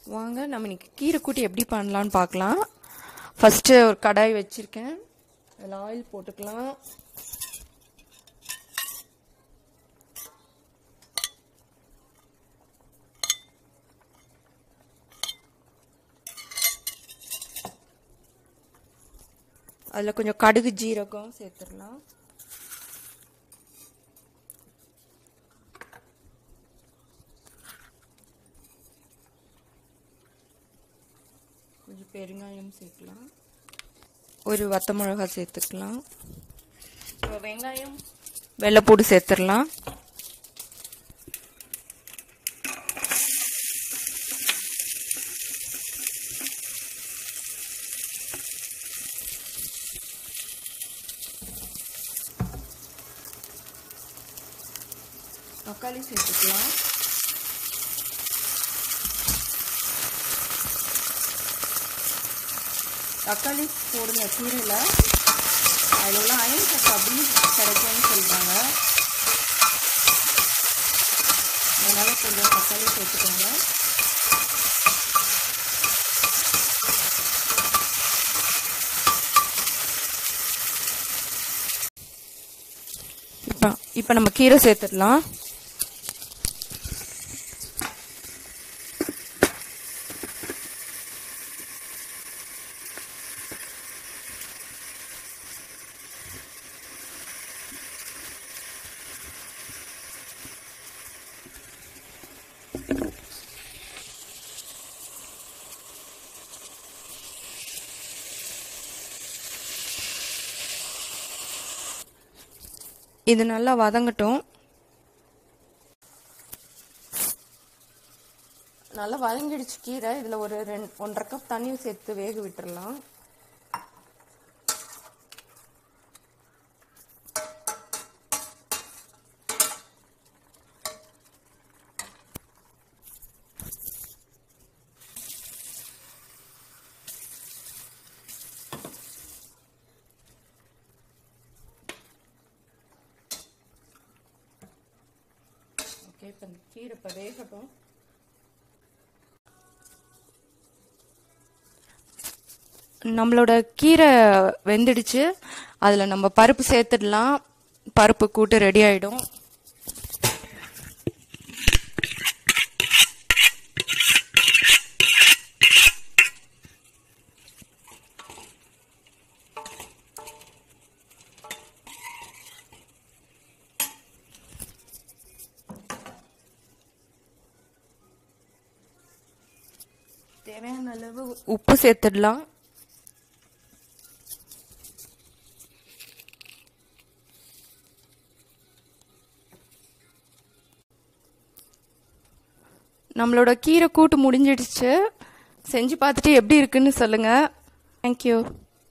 வாங்க நம்ம இன்னைக்கு கீரை கூட்டி எப்படி பண்ணலான்னு பார்க்கலாம் ஃபஸ்ட்டு ஒரு கடாய் வச்சுருக்கேன் அதில் ஆயில் போட்டுக்கலாம் அதில் கொஞ்சம் கடுகு ஜீரகம் சேர்த்துடலாம் கொஞ்சம் பெருங்காயம் சேர்க்கலாம் ஒரு வத்த மிளகா சேர்த்துக்கலாம் இப்போ வெங்காயம் வெள்ளைப்பூடு சேர்த்துடலாம் தக்காளி சேர்த்துக்கலாம் தக்காளி போடுங்க கீரையில் அதில் உள்ள அயன் சத்து அப்படின்னு கிடைக்கும்னு சொல்கிறாங்க அதனால் கொஞ்சம் தக்காளி சேர்த்துக்கோங்க இப்போ இப்போ நம்ம கீரை சேர்த்துடலாம் இது நல்லா வதங்கட்டும் நல்லா வதங்கிடுச்சு கீரை இதில் ஒரு ரெண்டு ஒன்றரை கப் தண்ணி சேர்த்து வேக விட்டுறலாம் ஓகே இப்போ இந்த கீரை இப்போ வேகட்டும் நம்மளோட கீரை வெந்துடுச்சு அதில் நம்ம பருப்பு சேர்த்துடலாம் பருப்பு கூட்டு ரெடி ஆகிடும் தேவையான அளவு உப்பு சேர்த்துடலாம் நம்மளோட கீரை கூட்டு முடிஞ்சிடுச்சு செஞ்சு பார்த்துட்டு எப்படி இருக்குன்னு சொல்லுங்கள் தேங்க்யூ